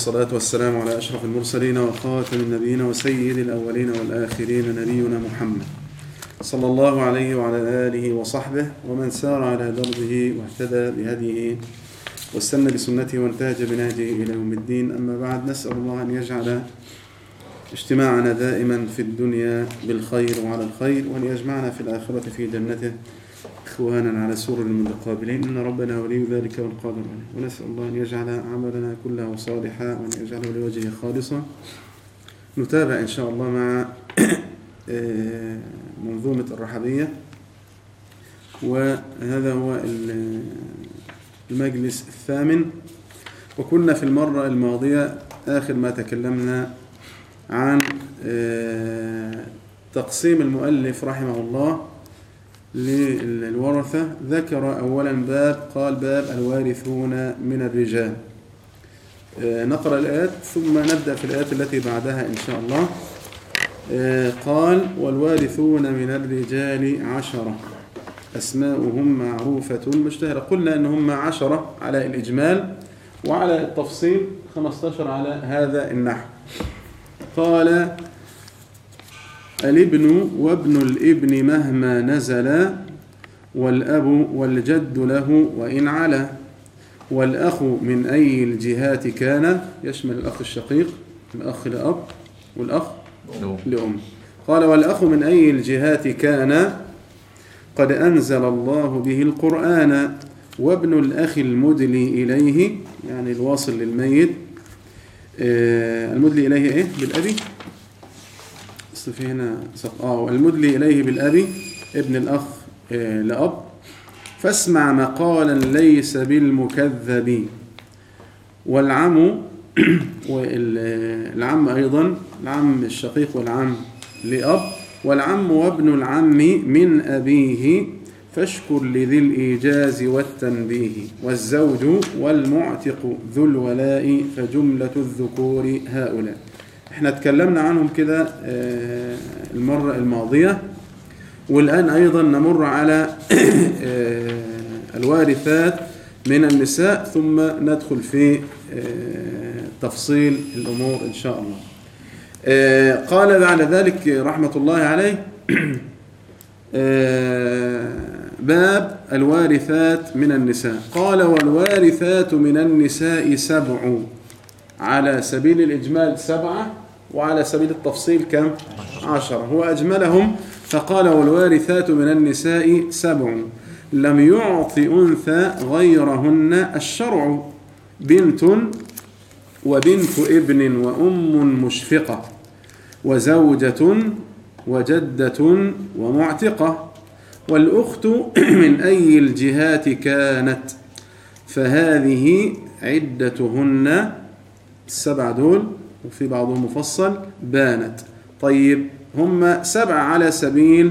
والصلاة والسلام على أشرف المرسلين وخاتم النبيين وسيد الأولين والآخرين نبينا محمد صلى الله عليه وعلى آله وصحبه ومن سار على دربه واهتدى بهديه واستنى بسنته وانتهج بنهجه إلى يوم الدين أما بعد نسأل الله أن يجعل اجتماعنا دائما في الدنيا بالخير وعلى الخير وأن يجمعنا في الآخرة في جنته إخوانا على سور المتقابلين إن ربنا ولي ذلك والقادر عليه ونسأل الله أن يجعل عملنا كله صالحا وأن يجعله لوجهه خالصا نتابع إن شاء الله مع منظومة الرحبية وهذا هو المجلس الثامن وكنا في المرة الماضية آخر ما تكلمنا عن تقسيم المؤلف رحمه الله للورثة ذكر أولا باب قال باب الوارثون من الرجال نقرأ الآيات ثم نبدأ في الآيات التي بعدها إن شاء الله قال والوارثون من الرجال عشرة أسماؤهم معروفة مشتهرة قلنا أنهم عشرة على الإجمال وعلى التفصيل 15 على هذا النحو قال الابن وابن الابن مهما نزل والأب والجد له وإن علا والأخ من أي الجهات كان يشمل الأخ الشقيق الأخ لأب والأخ لأم قال والأخ من أي الجهات كان قد أنزل الله به القرآن وابن الأخ المدلي إليه يعني الواصل للميت المدلي إليه إيه بالأبي أصل في هنا آه المدلي إليه بالأبي ابن الأخ آه لأب فاسمع مقالا ليس بالمكذب والعم والعم أيضا العم الشقيق والعم لأب والعم وابن العم من أبيه فاشكر لذي الإيجاز والتنبيه والزوج والمعتق ذو الولاء فجملة الذكور هؤلاء احنا اتكلمنا عنهم كده المرة الماضية والآن أيضا نمر على الوارثات من النساء ثم ندخل في تفصيل الأمور إن شاء الله قال بعد ذلك رحمة الله عليه باب الوارثات من النساء قال والوارثات من النساء سبع على سبيل الإجمال سبعة وعلى سبيل التفصيل كم عشرة هو أجملهم فقال والوارثات من النساء سبع لم يعط أنثى غيرهن الشرع بنت وبنت ابن وأم مشفقة وزوجة وجدة ومعتقة والأخت من أي الجهات كانت فهذه عدتهن السبع دول وفي بعضهم مفصل بانت طيب هم سبع على سبيل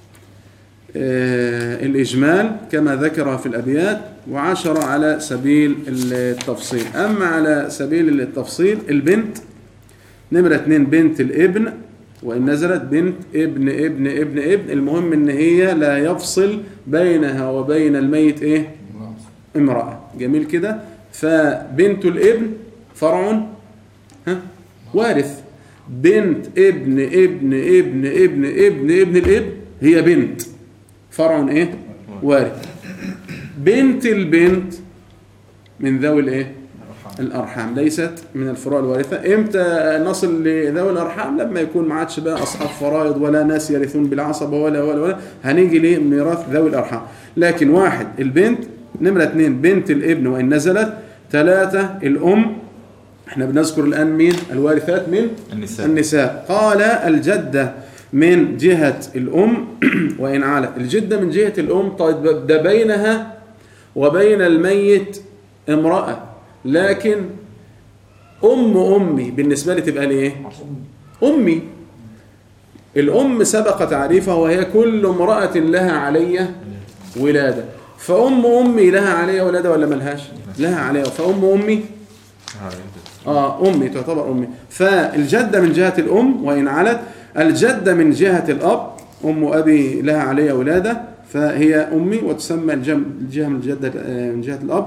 آه الإجمال كما ذكر في الأبيات وعشرة على سبيل التفصيل أما على سبيل التفصيل البنت نمرة اتنين بنت الابن وإن نزلت بنت ابن ابن ابن ابن المهم إن هي لا يفصل بينها وبين الميت إيه امرأة جميل كده فبنت الابن فرع ها وارث بنت ابن ابن ابن ابن ابن ابن الابن هي بنت فرع ايه وارث بنت البنت من ذوي الايه الارحام ليست من الفروع الوارثه امتى نصل لذوي الارحام لما يكون ما عادش بقى اصحاب فرائض ولا ناس يرثون بالعصبه ولا ولا ولا هنيجي لميراث ذوي الارحام لكن واحد البنت نمره اثنين بنت الابن وان نزلت ثلاثه الام احنا بنذكر الآن مين الوارثات من النساء, النساء. قال الجدة من جهة الأم وإن علت الجدة من جهة الأم طيب ده بينها وبين الميت امرأة لكن أم أمي بالنسبة لي تبقى لي إيه أمي الأم سبق تعريفها وهي كل امرأة لها علي ولادة فأم أمي لها علي ولادة ولا ملهاش لها علي فأم أمي آه أمي تعتبر أمي فالجدة من جهة الأم وإن علت الجدة من جهة الأب أم أبي لها علي ولادة فهي أمي وتسمى الجهة من الجدة من جهة الأب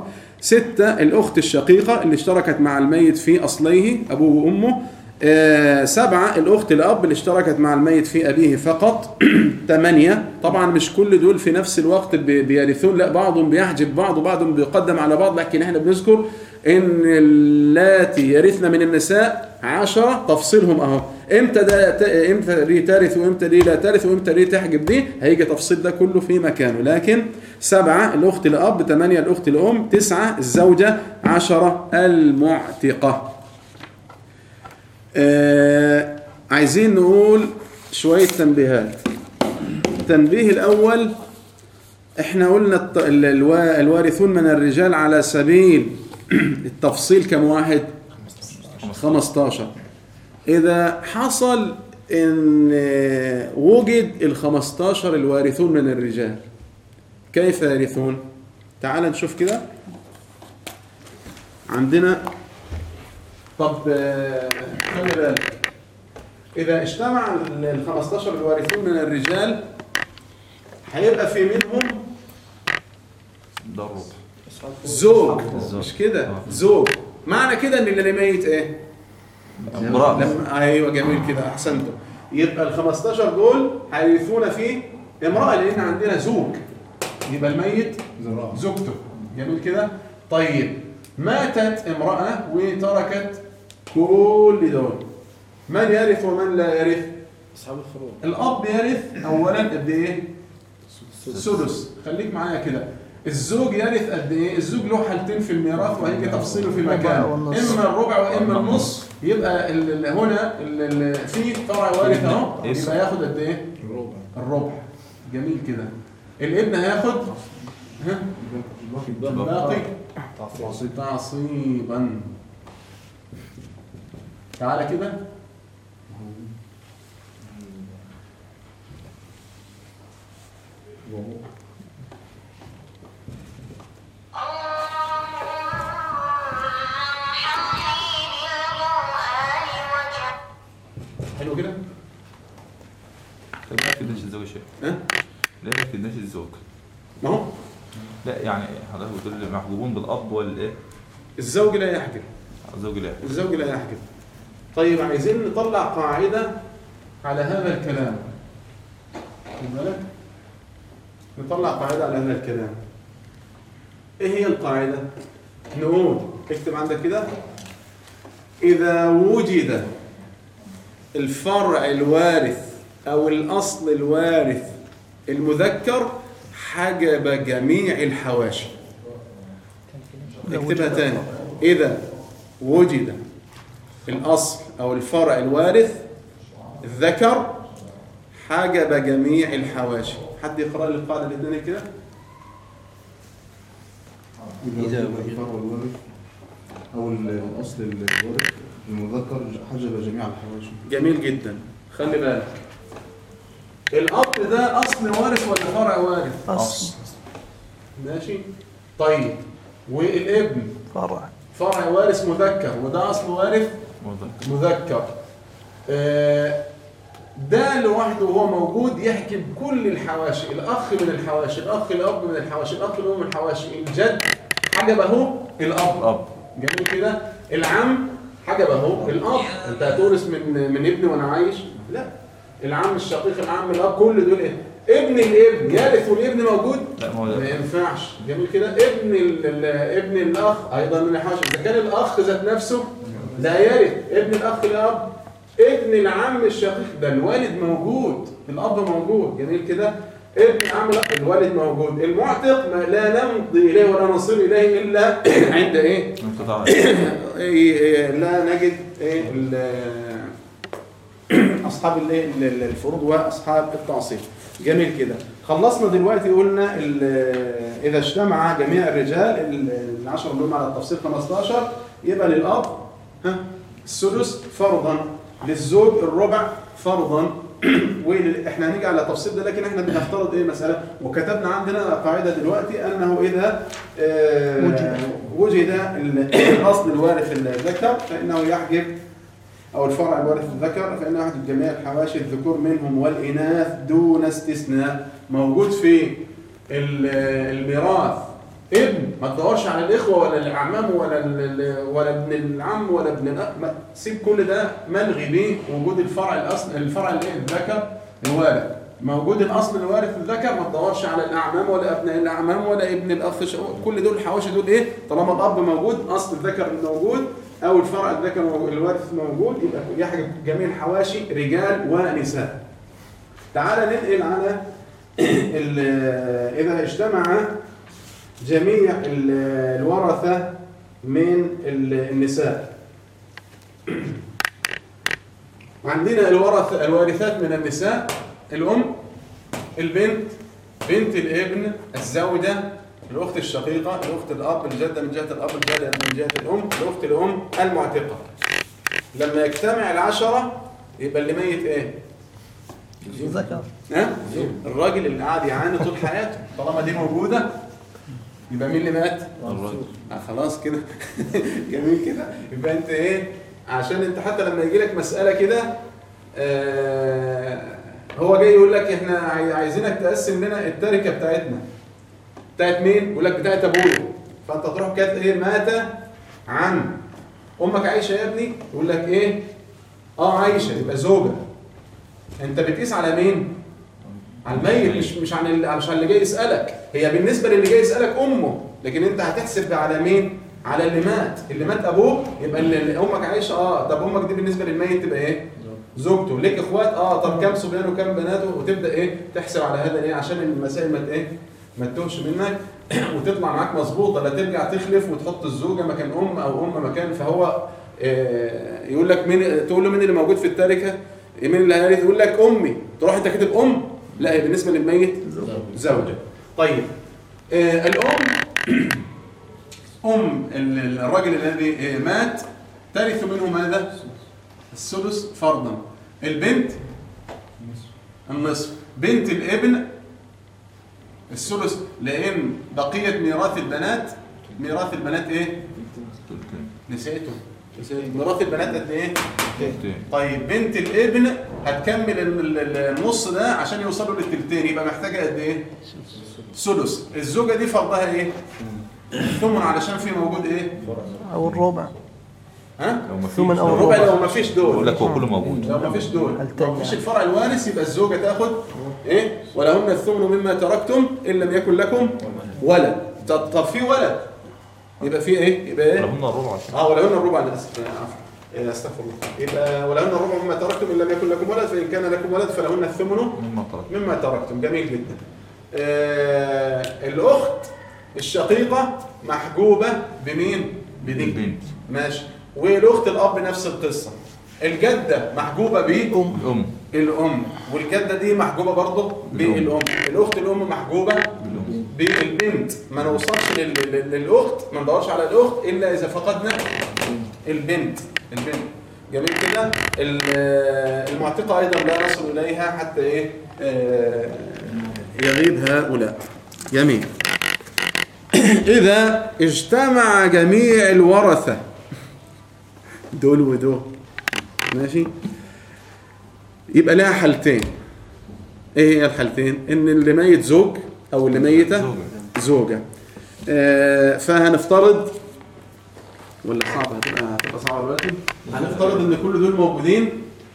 ستة الأخت الشقيقة اللي اشتركت مع الميت في أصليه أبوه وأمه آه، سبعة الأخت الأب اللي اشتركت مع الميت في أبيه فقط ثمانية طبعا مش كل دول في نفس الوقت بي- بيرثون لا بعضهم بيحجب بعض وبعضهم بيقدم على بعض لكن احنا بنذكر ان اللاتي يرثن من النساء عشرة تفصيلهم اهو امتى ده ت- امتى دي ترث وامتى دي لا ترث وامتى دي تحجب دي هيجي تفصيل ده كله في مكانه لكن سبعة الأخت الأب ثمانية الأخت الأم تسعة الزوجة عشرة المعتقة آه عايزين نقول شوية تنبيهات التنبيه الأول احنا قلنا الت- ال- الوا- الوارثون من الرجال على سبيل التفصيل كم واحد 15 إذا حصل إن آه، وجد ال 15 الوارثون من الرجال كيف يرثون؟ تعال نشوف كده عندنا طب آه، خلي بالك إذا اجتمع ال 15 الوارثون من الرجال هيبقى في منهم ده الربع زوج الزوج. مش كده آه. زوج معنى كده ان اللي ميت ايه؟ امرأة لما ايوه جميل كده احسنتم يبقى ال 15 دول هيرثون في امراه لان عندنا زوج يبقى الميت زوجته جميل كده طيب ماتت امراه وتركت كل دول من يرث ومن لا يرث اصحاب الفروض الاب يرث اولا قد ايه سدس خليك معايا كده الزوج يرث قد ايه الزوج له حالتين في الميراث وهيجي تفصيله في مكان والنص. اما الربع واما النص يبقى ال ال هنا ال ال في فرع وارث اهو اسم. يبقى ياخد قد ايه الربع الربع جميل كده الابن هياخد ها باقي تعصيبا تعالى كده حلو كده طب ليه ما يفيدناش الزوج شيء؟ ها ليه ما يفيدناش الزوج؟ ما هو لا يعني حضرتك بتقول اللي محجوبون بالاب والايه؟ الزوج لا يحجب الزوج لا الزوج لا يحجب طيب عايزين نطلع قاعدة على هذا الكلام خد بالك نطلع قاعدة على هذا الكلام ايه هي القاعدة نقول اكتب عندك كده إذا وجد الفرع الوارث أو الأصل الوارث المذكر حجب جميع الحواشي اكتبها تاني إذا وجد الأصل أو الفرع الوارث الذكر حجب جميع الحواشي حد يقرأ لي القاعدة الاثنين كده إذا الفرع الوارث أو الأصل الوارث المذكر حجب جميع الحواشي جميل جدا خلي بالك الأب ده أصل وارث ولا فرع وارث أصل ماشي طيب والابن فرع فرع وارث مذكر وده أصل وارث مذكر مذكر آه، ده لوحده وهو موجود يحكي بكل الحواشي الاخ من الحواشي الاخ الاب من الحواشي الاخ الام من الحواشي الجد حجبه الاب الاب جميل كده العم حجبه الاب انت هتورث من من ابني وانا عايش لا العم الشقيق العم الاب كل دول ايه ابن الابن يرث والابن موجود لا ما هو ما ده ينفعش جميل كده ابن ال ال ابن الاخ ايضا من الحواشي اذا كان الاخ ذات نفسه لا يرث ابن الاخ الاب ابن العم الشقيق ده الوالد موجود الاب موجود جميل كده ابن عم الأخ الوالد موجود المعتق ما لا نمضي اليه ولا نصل اليه الا عند ايه انقطاع إيه- إيه، لا نجد إيه ال- اصحاب الايه ال- ال- الفروض واصحاب التعصيب جميل كده خلصنا دلوقتي قلنا ال- اذا اجتمع جميع الرجال ال- العشر اللي هم على التفصيل 15 يبقى للاب ها السدس فرضا للزوج الربع فرضا واحنا هنيجي على التفصيل ده لكن احنا بنفترض ايه مساله وكتبنا عندنا قاعده دلوقتي انه اذا آه، وجد. وجد ال- الاصل الوارث الذكر فانه يحجب او الفرع الوارث الذكر فانه يحجب جميع الحواشي الذكور منهم والاناث دون استثناء موجود في ال- الميراث ابن ما تدورش على الاخوه ولا الاعمام ولا ال- ال- ولا ابن العم ولا ابن الأب ما- سيب كل ده ملغي بيه وجود الفرع الاصل الفرع الايه الذكر الوارث موجود الاصل الوارث الذكر ما تدورش على الاعمام ولا ابناء الاعمام ولا ابن الاخ ش- كل دول الحواشي دول ايه طالما الاب موجود اصل الذكر موجود او الفرع الذكر موجود الوارث موجود يبقى يحجب جميع الحواشي رجال ونساء تعال ننقل على ال- إذا اجتمع جميع ال- الورثة من ال- النساء عندنا الورث الوارثات من النساء الأم البنت بنت الابن الزوجة الأخت الشقيقة الأخت الأب الجدة من جهة الأب الجدة من جهة الأم الأخت الأم المعتقة لما يجتمع العشرة يبقى اللي ميت إيه؟ ذكر ها؟ الراجل اللي قاعد يعاني طول حياته طالما دي موجودة يبقى مين اللي مات؟ الراجل آه خلاص كده جميل كده يبقى انت ايه عشان انت حتى لما يجي لك مسألة كده آه هو جاي يقول لك احنا عاي- عايزينك تقسم لنا التركة بتاعتنا بتاعت مين؟ يقول لك بتاعت ابويا فانت تروح كاتب ايه مات عن امك عايشة يا ابني يقول لك ايه؟ اه عايشة يبقى زوجة انت بتقيس على مين؟ على الميت مش مش عن ال- مش على اللي جاي يسالك هي بالنسبه للي جاي يسالك امه لكن انت هتحسب على مين على اللي مات اللي مات ابوه يبقى اللي اللي امك عايشه اه طب امك دي بالنسبه للميت تبقى ايه زوجته ليك اخوات اه طب كام صبيان وكام بناته وتبدا ايه تحسب على هذا ايه عشان المسائل ما ت- ايه ما تتوهش منك وتطلع معاك مظبوطه لا ترجع تخلف وتحط الزوجه مكان ام او ام مكان فهو آه يقول لك مين تقول له مين اللي موجود في التركه مين اللي هيرث يقول لك امي تروح انت كاتب ام لا هي بالنسبه للميت زوجة طيب آه الأم أم ال- الرجل الذي آه، مات ترث منه ماذا؟ السدس فرضا البنت النصف بنت الابن الثلث لأن بقية ميراث البنات ميراث البنات إيه؟ تلتين نسيته نسيته ميراث البنات قد إيه؟ تلتين طيب بنت الابن هتكمل ال- ال- النص ده عشان يوصلوا للتلتين يبقى محتاجه قد ايه؟ سدس الزوجه دي فرضها ايه؟ ثمن علشان في موجود ايه؟ او الربع ها؟ لو ما ثمن فيش أو الربع الربع. لو ما فيش بقول دول لك هو كله موجود لو ما فيش دول التاني لو ما فيش يعني. الفرع الوارث يبقى الزوجه تاخد ايه؟ ولهن الثمن مما تركتم ان لم يكن لكم ولد طب طب في ولد يبقى في ايه؟ يبقى ايه؟ لهن الربع عشان اه ولهن الربع للاسف عفوا إيه، استغفر الله يبقى ولهن الربع مما تركتم ان لم يكن لكم ولد فان كان لكم ولد فلهن الثمن مما ترك مما تركتم جميل جدا آه الاخت الشقيقه محجوبه بمين بدي البنت ماشي والاخت الاب نفس القصه الجده محجوبه بام الام الام والجده دي محجوبه برضه بالام الاخت الام محجوبه الام بالبنت ما نوصلش لل- لل- للاخت ما ندورش على الاخت الا اذا فقدنا البنت البنت جميل كده ال- المعتقه ايضا لا نصل اليها حتى ايه آه، يغيب هؤلاء جميل اذا اجتمع جميع الورثه دول ودول ماشي يبقى لها حالتين ايه هي الحالتين ان اللي ميت زوج او اللي ميته زوجة. زوجة آه فهنفترض ولا صعبة هتبقى هتبقى صعبة دلوقتي هنفترض ان كل دول موجودين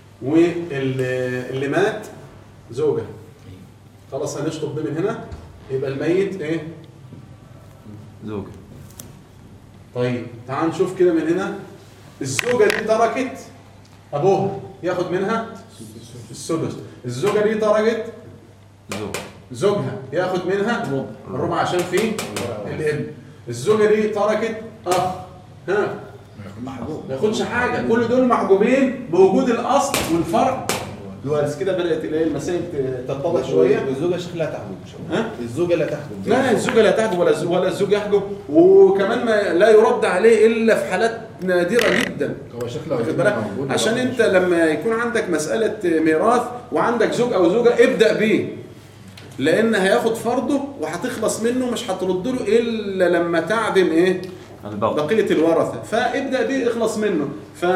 واللي مات زوجة خلاص هنشطب ده من هنا يبقى الميت ايه زوجة طيب تعال نشوف كده من هنا الزوجة دي تركت ابوها ياخد منها السدس الزوجة دي تركت زوجة زوجها ياخد منها الربع عشان فيه الابن الزوجه دي تركت اخ ها ما ياخدش حاجه كل دول محجوبين بوجود الاصل والفرع الوارث كده بدات الاقي المسائل ت- تتضح شويه الزوجة شيخ لا تحجب ها الزوجة لا تحجب لا الزوجه لا تحجب ولا الزوج ولا الزوج يحجب وكمان ما لا يرد عليه الا في حالات نادره جدا هو شكله واخد بالك عشان انت لما يكون عندك مسألة ميراث وعندك زوج او زوجة ابدأ بيه لان هياخد فرضه وهتخلص منه مش هترد له الا لما تعدم ايه الباقي بقية الورثة فابدأ بيه اخلص منه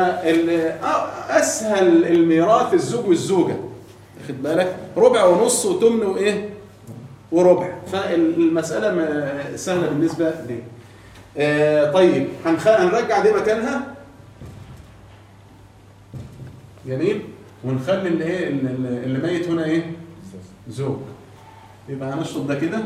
فاسهل الميراث الزوج والزوجة واخد بالك ربع ونص وتمن وايه وربع فالمسألة م- سهلة بالنسبة لي آه طيب هنخ... هنرجع دي مكانها جميل ونخلي اللي ايه اللي اللي ميت هنا ايه زوج يبقى هنشطب ده كده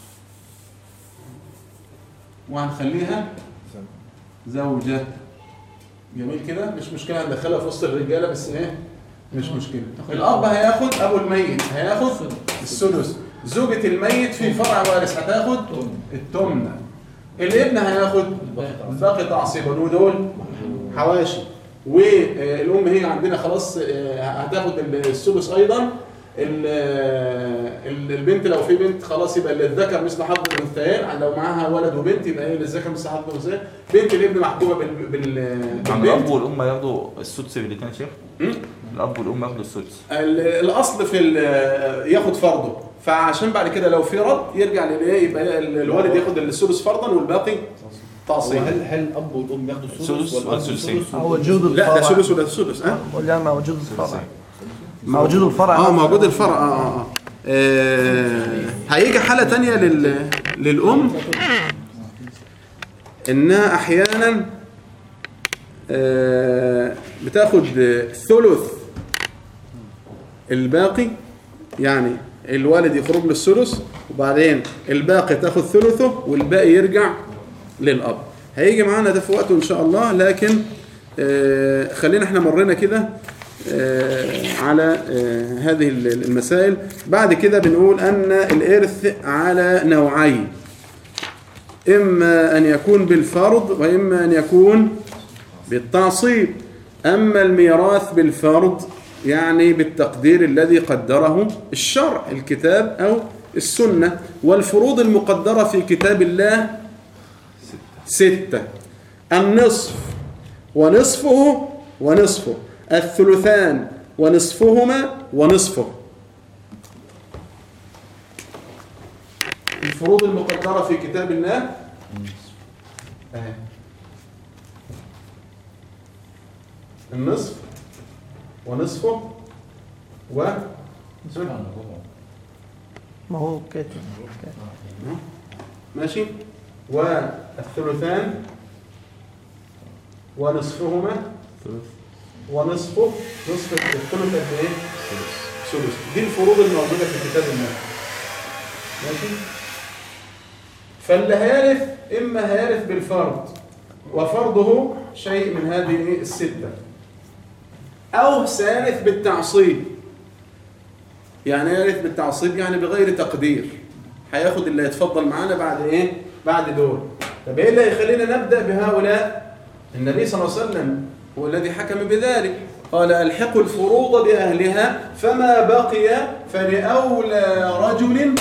وهنخليها زوجة جميل كده مش مشكلة هندخلها في وسط الرجالة بس ايه مش مشكلة الأب هياخد أبو الميت هياخد السدس زوجة الميت في فرع وارث هتاخد التمنة الابن هياخد الباقي تعصيبا ودول حواشي والأم هي عندنا خلاص آه، هتاخد السدس أيضا ال- ال- البنت لو في بنت خلاص يبقى للذكر مثل حظ الانثيين لو معاها ولد وبنت يبقى ايه للذكر مثل حظ الانثيين بنت الابن محكومه بال بال عن بالبنت الاب والام ياخدوا السدس بالاثنين يا شيخ الاب والام ياخدوا السدس ال- الاصل في ال- ياخد فرضه فعشان بعد كده لو في رد يرجع للايه يبقى ال- الوالد ياخد السدس فرضا والباقي تعصيب هل هل الاب والام ياخدوا السدس السدس والاب والثلثين. السدس أو وجود لا ده الفرع سدس ولا سدس ها ولا مع وجود الفرع مع وجود الفرع اه موجود الفرع اه اه, آه. آه هيجي حالة تانية لل... للأم إنها أحيانا آه بتاخد ثلث الباقي يعني الوالد يخرج له الثلث وبعدين الباقي تاخد ثلثه والباقي يرجع للأب هيجي معانا ده في وقته إن شاء الله لكن آه خلينا احنا مرينا كده آه على آه هذه المسائل بعد كده بنقول أن الإرث على نوعين إما أن يكون بالفرض وإما أن يكون بالتعصيب أما الميراث بالفرض يعني بالتقدير الذي قدره الشرع الكتاب أو السنة والفروض المقدرة في كتاب الله ستة النصف ونصفه ونصفه الثلثان ونصفهما ونصفه الفروض المقدرة في كتاب الله أهي. النصف ونصفه و ما هو كاتب ماشي والثلثان ونصفهما ونصفه نصف الثلث قد ايه؟ ثلث دي الفروض الموجوده في كتاب الله ماشي فاللي هيرث اما هيرث بالفرض وفرضه شيء من هذه إيه؟ السته او سيرث بالتعصيب يعني يرث بالتعصيب يعني بغير تقدير هياخد اللي يتفضل معانا بعد ايه بعد دول طب ايه اللي هيخلينا نبدا بهؤلاء النبي صلى الله عليه وسلم هو الذي حكم بذلك قال الحقوا الفروض باهلها فما بقي فلاولى رجل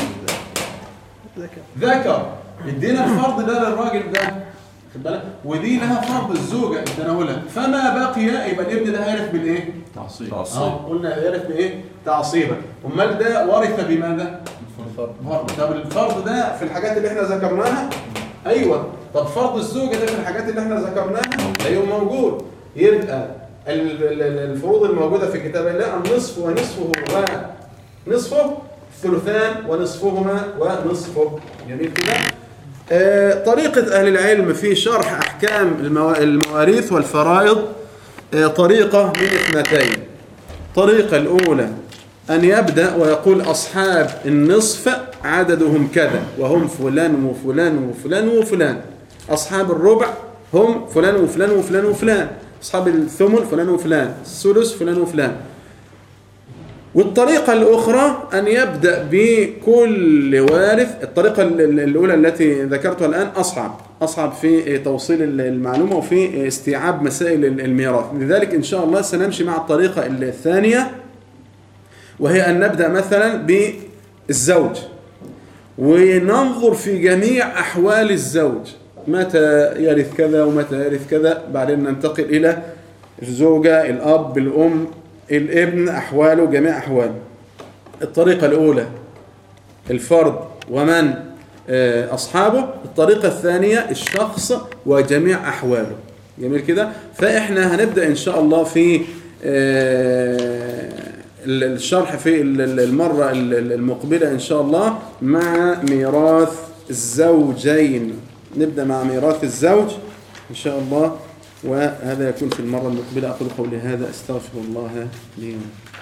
ذكر ادينا الفرض ده للراجل ده خد بالك ودي لها فرض الزوجه التناولها فما بقي يبقى الابن ده هيرث بالايه تعصيب اه قلنا يرث بايه تعصيبا امال ده ورث بماذا فرض طب الفرض ده في الحاجات اللي احنا ذكرناها ايوه طب فرض الزوجه ده في الحاجات اللي احنا ذكرناها ايوه موجود يبقى ال- ال- ال- الفروض الموجوده في كتاب الله النصف ونصفه ونصفه الثلثان ونصفهما ونصفه جميل كده آه، طريقة أهل العلم في شرح أحكام الموا- المواريث والفرائض آه، طريقة من اثنتين الطريقة الأولى أن يبدأ ويقول أصحاب النصف عددهم كذا وهم فلان وفلان وفلان وفلان أصحاب الربع هم فلان وفلان وفلان وفلان أصحاب الثمن فلان وفلان الثلث فلان وفلان والطريقة الأخرى أن يبدأ بكل وارث الطريقة ال- ال- الأولى التي ذكرتها الآن أصعب أصعب في توصيل ال- المعلومة وفي استيعاب مسائل ال- الميراث لذلك إن شاء الله سنمشي مع الطريقة الثانية وهي أن نبدأ مثلا بالزوج وننظر في جميع أحوال الزوج متى يرث كذا ومتى يرث كذا بعدين ننتقل إلى الزوجة الأب الأم الابن أحواله جميع أحواله الطريقة الأولى الفرد ومن آه، أصحابه الطريقة الثانية الشخص وجميع أحواله جميل كده فإحنا هنبدأ إن شاء الله في آه، ال- الشرح في ال- ال- المرة ال- ال- المقبلة إن شاء الله مع ميراث الزوجين نبدأ مع ميراث الزوج إن شاء الله وهذا يكون في المرة المقبلة أقول قولي هذا أستغفر الله لي ولكم